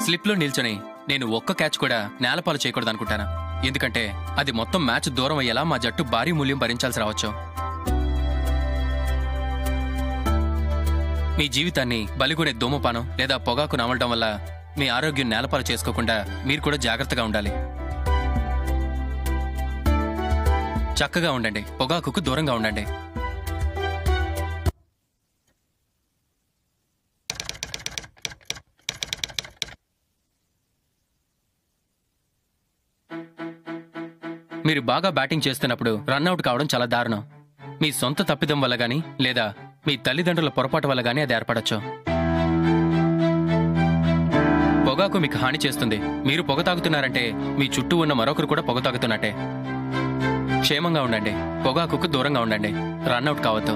slip లో నిల్చొని నేను ఒక్క క్యాచ్ కూడా నేలపాలు చేయకూడదు అనుకుంటాను ఎందుకంటే అది మొత్తం మ్యాచ్ దూరం అయ్యేలా మా జట్టు భారీ మూల్యం భరించాల్సి రావచ్చు మీ జీవితాన్ని బలిగొనే ధూమపానం లేదా పొగాకు నమలడం వల్ల మీ ఆరోగ్యం నేలపాలు చేసుకోకుండా మీరు కూడా జాగ్రత్తగా ఉండాలి చక్కగా ఉండండి పొగాకుకు దూరంగా ఉండండి మీరు బాగా బ్యాటింగ్ చేస్తున్నప్పుడు రన్అట్ కావడం చాలా దారుణం మీ సొంత తప్పిదం వల్ల గానీ లేదా మీ తల్లిదండ్రుల పొరపాటు వల్ల గానీ అది ఏర్పడచ్చు పొగాకు మీకు హాని చేస్తుంది మీరు పొగ తాగుతున్నారంటే మీ చుట్టూ ఉన్న మరొకరు కూడా పొగ తాగుతున్నట్టే క్షేమంగా ఉండండి పొగాకుకు దూరంగా ఉండండి రన్అట్ కావద్దు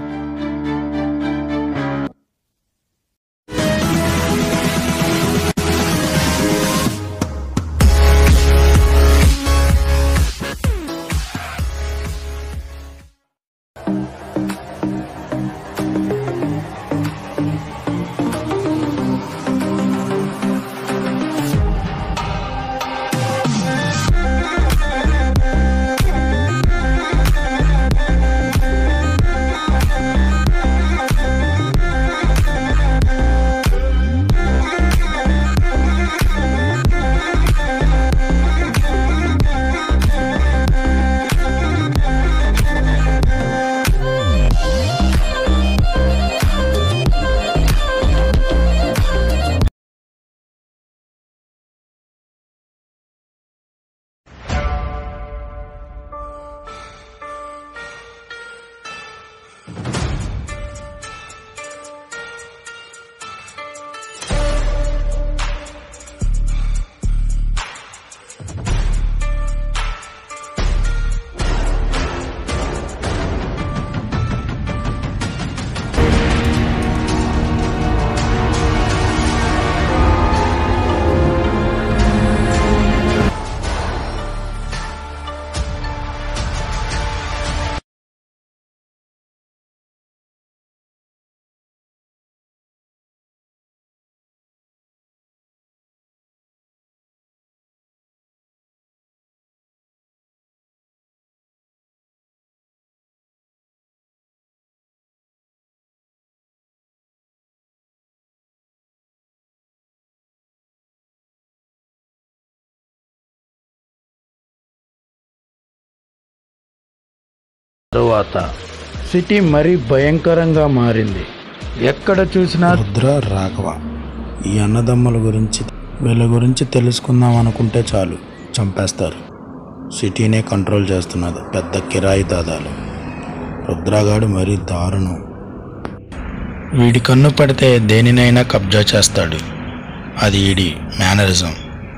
తరువాత సిటీ మరీ భయంకరంగా మారింది ఎక్కడ చూసినా రుద్ర రాఘవ ఈ అన్నదమ్ముల గురించి వీళ్ళ గురించి తెలుసుకుందాం అనుకుంటే చాలు చంపేస్తారు సిటీనే కంట్రోల్ చేస్తున్నది పెద్ద కిరాయి దాదాలు రుద్రగాడు మరీ దారుణం వీడి కన్ను పడితే దేనినైనా కబ్జా చేస్తాడు అది ఈడి మేనరిజం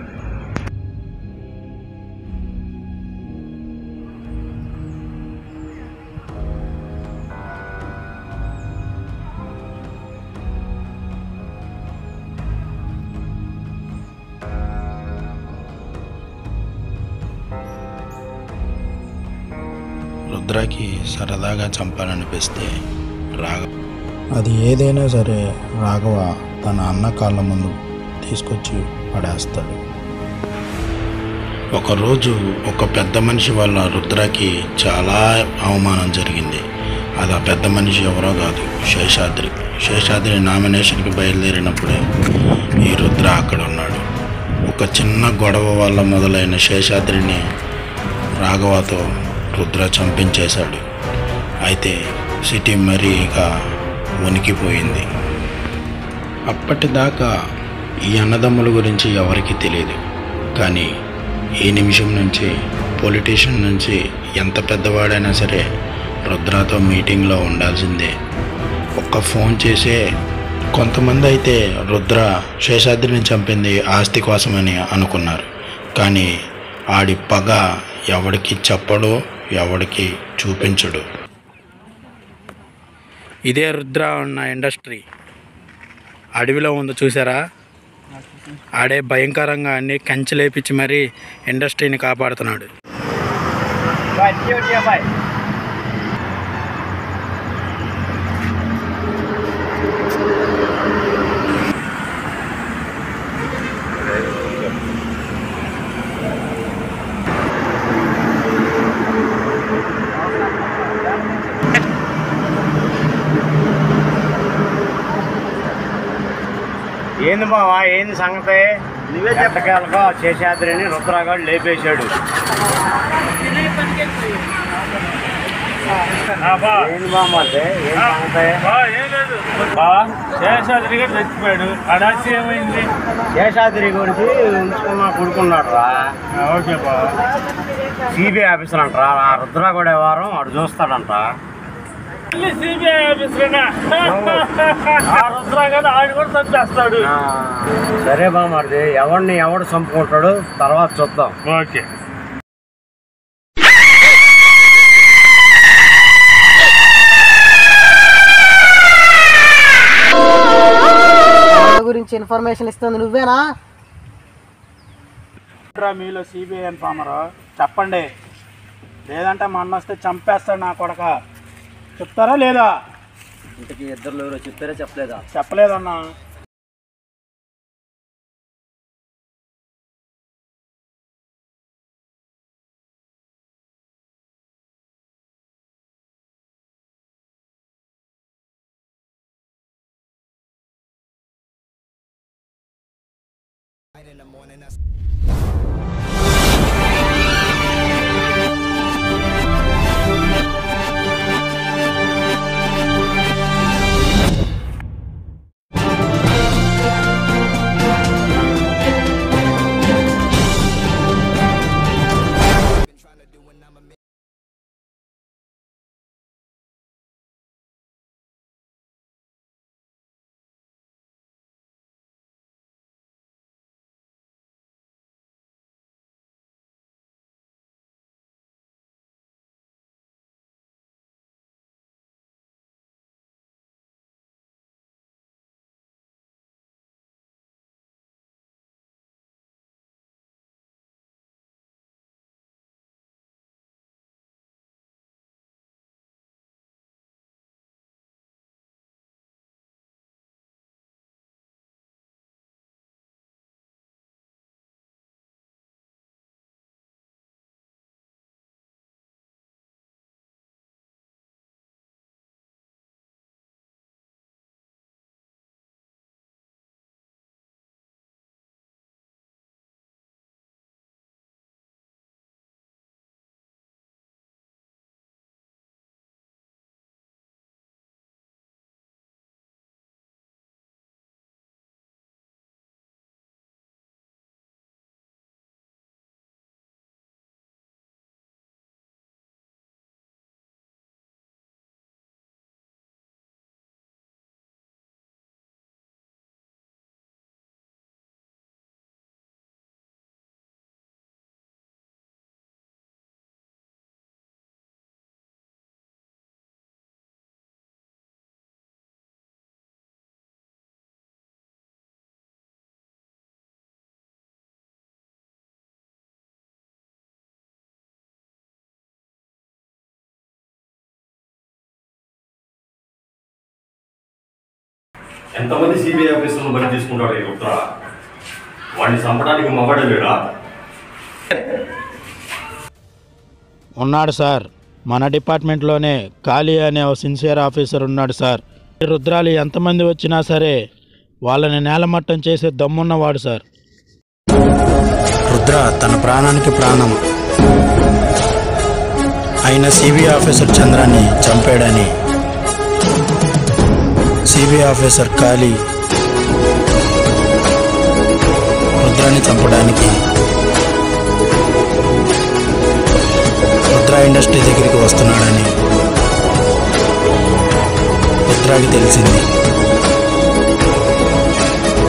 రుద్రకి సరదాగా చంపాలనిపిస్తే రాఘవ అది ఏదైనా సరే రాఘవ తన అన్న కాళ్ళ ముందు తీసుకొచ్చి పడేస్తాడు ఒకరోజు ఒక పెద్ద మనిషి వల్ల రుద్రకి చాలా అవమానం జరిగింది అది ఆ పెద్ద మనిషి ఎవరో కాదు శేషాద్రి శేషాద్రి నామినేషన్కి బయలుదేరినప్పుడే ఈ రుద్ర అక్కడ ఉన్నాడు ఒక చిన్న గొడవ వల్ల మొదలైన శేషాద్రిని రాఘవతో రుద్ర చంపించేశాడు అయితే సిటీ మరీ ఇక వణికిపోయింది అప్పటిదాకా ఈ అన్నదమ్ముల గురించి ఎవరికీ తెలియదు కానీ ఈ నిమిషం నుంచి పొలిటీషియన్ నుంచి ఎంత పెద్దవాడైనా సరే రుద్రతో మీటింగ్లో ఉండాల్సిందే ఒక్క ఫోన్ చేసే కొంతమంది అయితే రుద్ర శేషాద్రిని చంపింది ఆస్తి కోసమని అనుకున్నారు కానీ ఆడి పగ ఎవడికి చెప్పడు ఎవడికి చూపించడు ఇదే రుద్ర ఉన్న ఇండస్ట్రీ అడవిలో ఉంది చూసారా ఆడే భయంకరంగా అన్ని కంచె లేపించి మరీ ఇండస్ట్రీని కాపాడుతున్నాడు ఏంది బావా ఏంది సంగతి నువ్వే చెప్పగలగా చేసేద్రని రుద్రాగాడు లేపేశాడు ఏంది బామ్మంటే ఏం సంగతి శేషాద్రిగా చచ్చిపోయాడు అడాచి ఏమైంది శేషాద్రి గురించి ఉంచుకున్నా కొడుకున్నాడు రా ఓకే బా సిబిఐ ఆఫీసర్ అంటరా ఆ రుద్రాగూడ వారం వాడు చూస్తాడంట సిబిఐ ఆఫీసరేనా ఆ రుద్రా కదా ఆయన కూడా చంపేస్తాడు ఆ, సరే బామ్మది ఎవరిని ఎవడు చంపుకుంటాడు తర్వాత చూద్దాం ఓకే వాళ్ళ గురించి ఇన్ఫర్మేషన్ ఇస్తుంది నువ్వేనా మీలో సిబిఐ ఇన్ఫార్మర్ చెప్పండి లేదంటే మా అన్న వస్తే చంపేస్తాడు నా కొడక చెప్తారా లేదా ఇంటికి ఇద్దరు ఎవరో చెప్పారా చెప్పలేదా చెప్పలేదన్నా ఎంతమంది సిబిఐ ఆఫీసర్లను బలి తీసుకుంటాడు ఈ ఉత్తర వాడిని చంపడానికి మగడే లేడా ఉన్నాడు సార్ మన డిపార్ట్మెంట్లోనే ఖాళీ అనే ఓ సిన్సియర్ ఆఫీసర్ ఉన్నాడు సార్ ఈ రుద్రాలు ఎంతమంది వచ్చినా సరే వాళ్ళని నేలమట్టం చేసే దమ్మున్నవాడు సార్ రుద్ర తన ప్రాణానికి ప్రాణం అయిన సిబిఐ ఆఫీసర్ చంద్రాన్ని చంపాడని సిబిఐ ఆఫీసర్ ఖాళీ రుద్రాన్ని చంపడానికి రుద్ర ఇండస్ట్రీ దగ్గరికి వస్తున్నాడని రుద్రాకి తెలిసింది